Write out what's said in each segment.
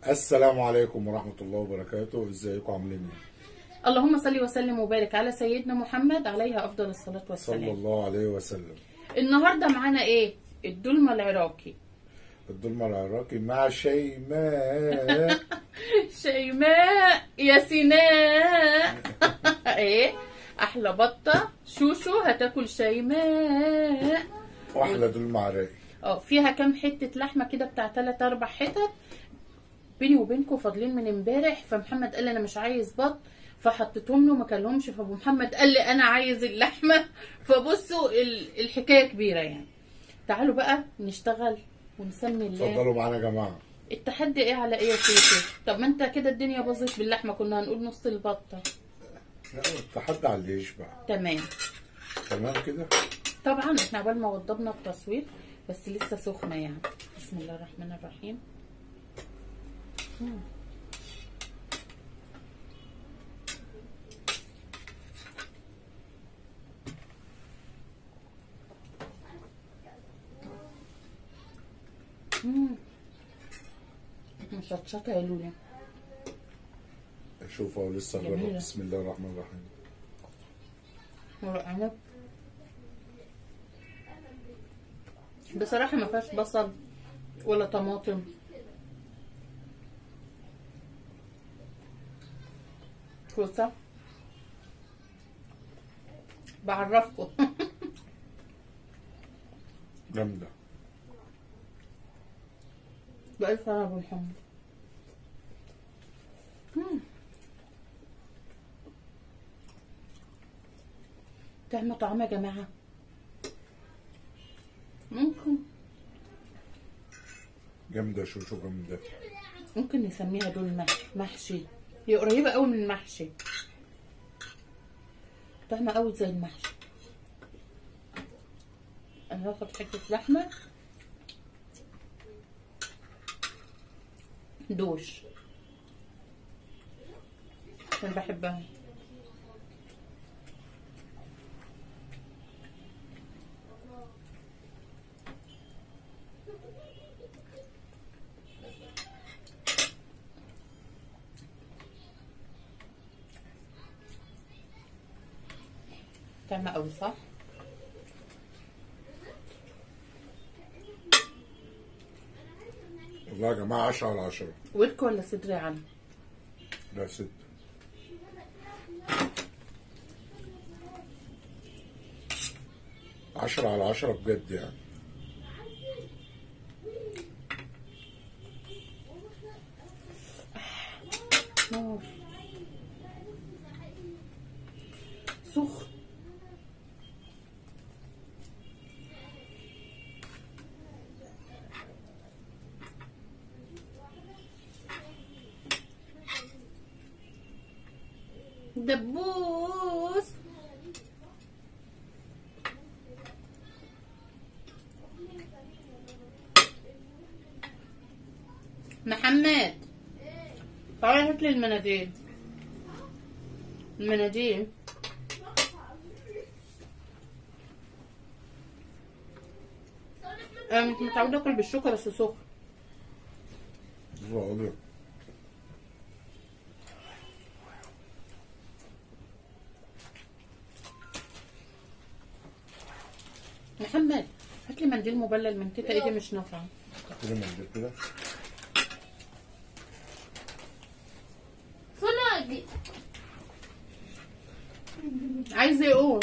السلام عليكم ورحمة الله وبركاته ازيكم عاملين ايه اللهم صل وسلم وبارك على سيدنا محمد عليه افضل الصلاه صلى والسلام الله عليه وسلم النهارده معانا ايه الدولمه العراقي الدولمة العراقي مع شيماء شيماء يا سيناء ايه احلى بطه شوشو هتاكل شيماء واحلى دولمة عراقي اه فيها كام حته لحمه كده بتاع 3 4 حتت بيني وبينكم فاضلين من امبارح فمحمد قال لي انا مش عايز بط فحطيتهم له ما كلهمش فابو محمد قال لي انا عايز اللحمه فبصوا ال- الحكايه كبيره يعني تعالوا بقى نشتغل ونسمي الله اتفضلوا معانا يا جماعة التحدي ايه على ايه يا سيدي طب ما انت كده الدنيا باظت باللحمه كنا هنقول نص البطه لا، التحدي على اللي يشبع تمام تمام كده طبعا احنا عبال ما وضبنا التصوير بس لسه سخنه يعني بسم الله الرحمن الرحيم مم. مم. مشطشطه يا لولي شوف اهو لسه جرب جميلة. بسم الله الرحمن الرحيم ورق عنب بصراحة ما فيهاش بصل ولا طماطم كوسة بعرفكم جامدة بألف سنة أبو محمد مم. تعمل طعم يا جماعة ممكن جامدة شوشو جامدة ممكن نسميها دول مح- محشي هي قريبة قوي من المحشي طعمة قوي زي المحشي انا هاخد حتة لحمة دوش عشان بحبها طعمة قوي صح والله يا جماعة عشرة على عشرة ورك ولا صدر يا عم لا ست عشرة على عشرة بجد يعني نار سخن دبوس محمد تعالى هات لي المناديل المناديل انا مش متعودة اكل بالشوكة بس سخن الله أبيض محمد هات لي منديل مبلل من تيتا ايدي مش نافعة كده منديل كده فلادي عايزة يقول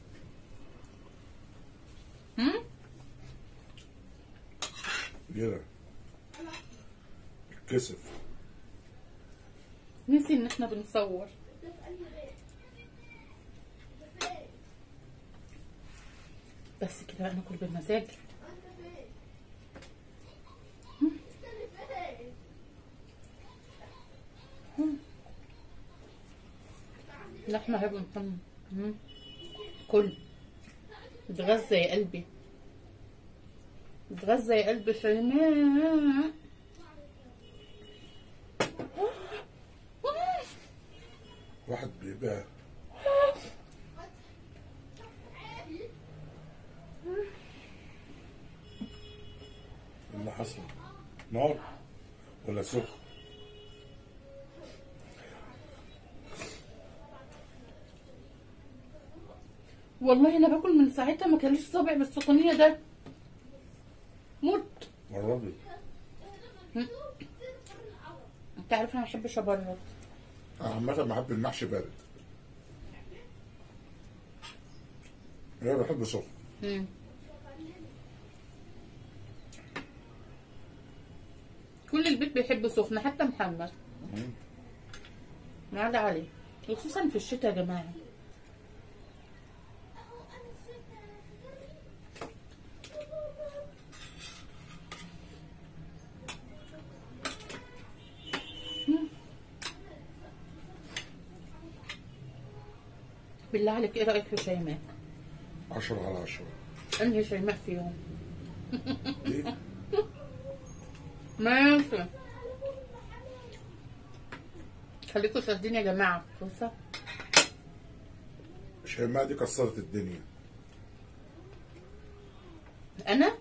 هم؟ كده كسف نسي ان احنا بنصور بس كده بقى ناكل بالمزاج لحمة هيبقى محمد مم. كل اتغذى يا قلبي اتغذى يا قلبي شيماء واحد بيبقى اللي حصل نار ولا سخن والله انا باكل من ساعتها ما كانش صابع بالسخونيه ده موت جربي انت عارف انا ما بحبش ابرد انا عامة بحب المحشي بارد انا بحب سخن مم. كل البيت بيحب سخن حتى محمد ما عدا علي خصوصا في الشتاء يا جماعه مم. بالله عليك ايه رايك في شيماء عشرة على عشرة انهي شيماء فيهم دي ماشي خليكوا شاهدين يا جماعة بصوا شيماء دي كسرت الدنيا أنا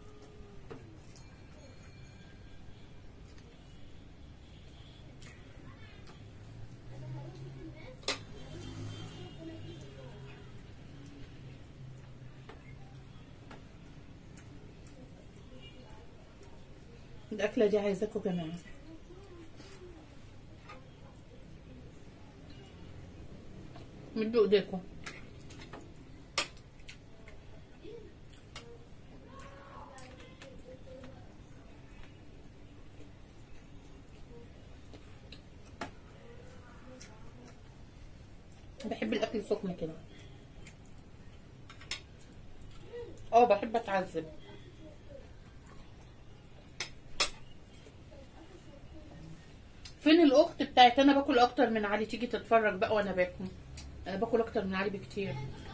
الأكلة دي عايزاكوا يا جماعة مدوا ايديكم بحب الاكل سخن كده اه بحب اتعذب فين الاخت بتاعت انا باكل اكتر من علي تيجي تتفرج بقى وانا باكل انا باكل اكتر من علي بكتير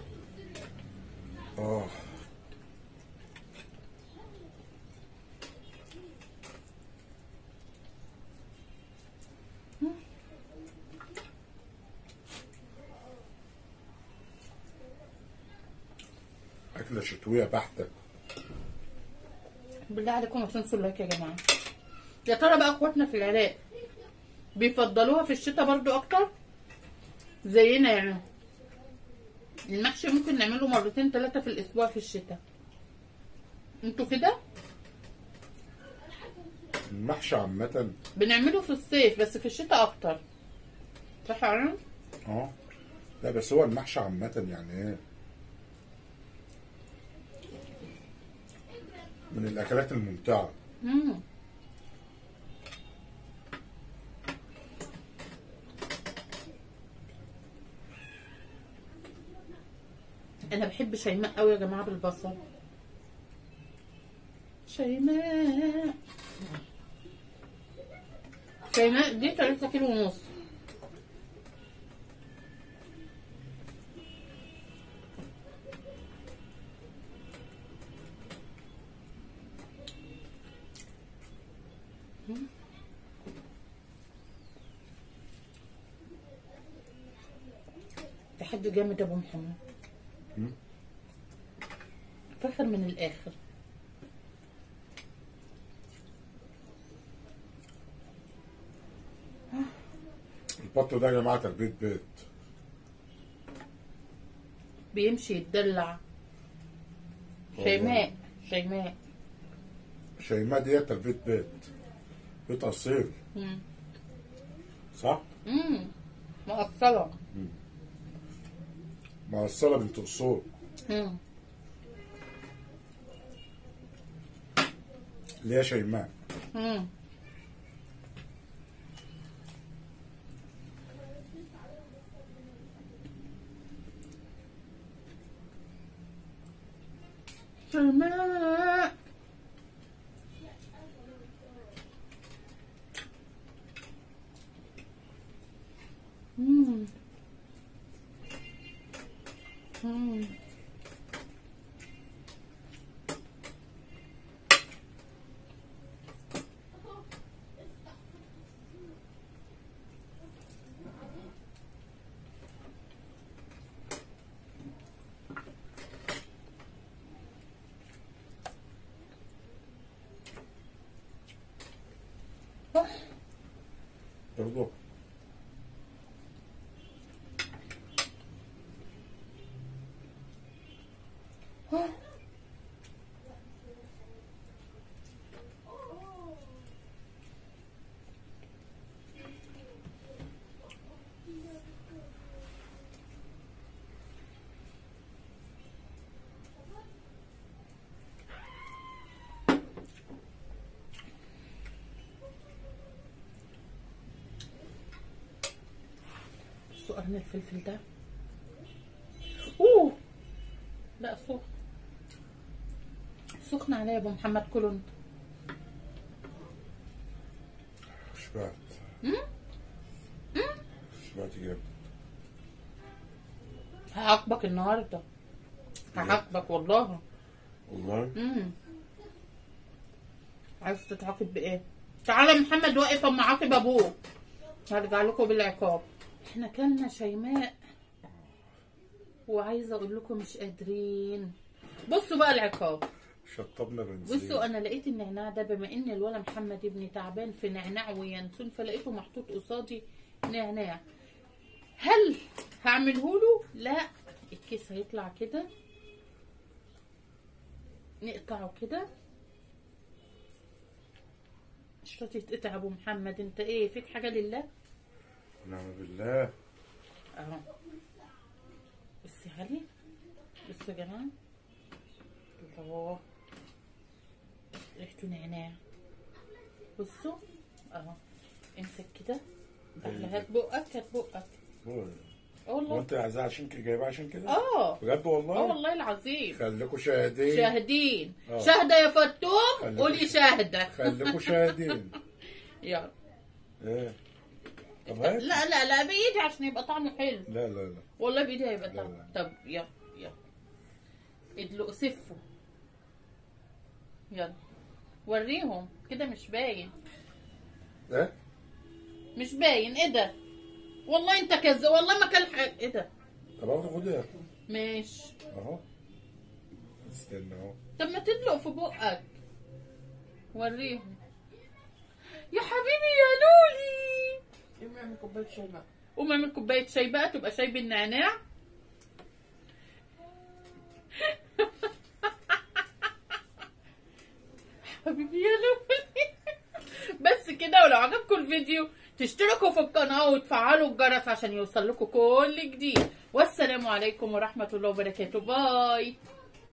اه أكلة شتوية بحتة بالله عليكم ما تنسوا اللايك يا جماعه يا ترى بقى اخواتنا في العراق بيفضلوها في الشتاء برضو اكتر زينا يعني المحشي ممكن نعمله مرتين ثلاثة في الأسبوع في الشتاء انتوا كده المحشي عامة بنعمله في الصيف بس في الشتاء أكتر صح يا عرم؟ اه لا بس هو المحشي عامة يعني ايه من الأكلات الممتعة مم. انا بحب شيماء قوي يا جماعه بالبصل شيماء شيماء دي 3 كيلو ونص تحدي جامد يا ابو محمد مم. فخر من الاخر البط ده يا جماعة تربية بيت بيمشي يتدلع شيماء شيماء شيماء دي تربية بيت بيت أصيل مم. صح؟ امم مقصرة موصلة بنت أصول مم. اللي هي شيماء مم. شيماء مم. مم. صح برضه بصوا قرن الفلفل ده اوه لا سخن سخن عليا يا ابو محمد كله انت شبعت شبعت جامد هعاقبك النهارده هعاقبك والله والله امم عايز تتعاقب بايه تعالى يا محمد واقف اما عاقب ابوك هرجع لكم بالعقاب احنا كلنا شيماء وعايزه اقول لكم مش قادرين بصوا بقى العقاب شطبنا بنزين بصوا انا لقيت النعناع ده بما ان الولا محمد ابني تعبان في نعناع وينسون فلقيته محطوط قصادي نعناع هل هعمله له لا الكيس هيطلع كده نقطعه كده مش راضي يتقطع يا ابو محمد انت ايه فيك حاجه لله نعم بالله اهو بصي علي بصوا يا جماعه الله ريحته نعناع بصوا اهو امسك كده تعالى هات بقك هات بقك هو اه والله انت عايزاه عشان كده جايبها عشان كده اه بجد والله اه والله العظيم خليكوا شاهدين شاهدين آه. شاهدة يا فتوم خليكوا- قولي شاهدة خليكوا شاهدين يلا ايه طب هات لا لا لا بايدي عشان يبقى طعمه حلو لا لا لا والله بايدي هيبقى لا، طعمه لا. طب يلا يلا ادلق سفه يلا وريهم كده مش باين ايه مش باين ايه ده والله انت كذا والله ما كان حاجه ايه ده طب اخد خدها ماشي اهو استنى اهو طب ما تدلق في بقك وريهم يا حبيبي يا لولي قومي اعمل كوبايه شاي بقى قوم اعمل كوبايه شاي بقى تبقى شاي بالنعناع حبيبي يا لولي بس كده ولو عجبكم الفيديو تشتركوا في القناة وتفعلوا الجرس عشان يوصل لكم كل جديد والسلام عليكم ورحمة الله وبركاته باي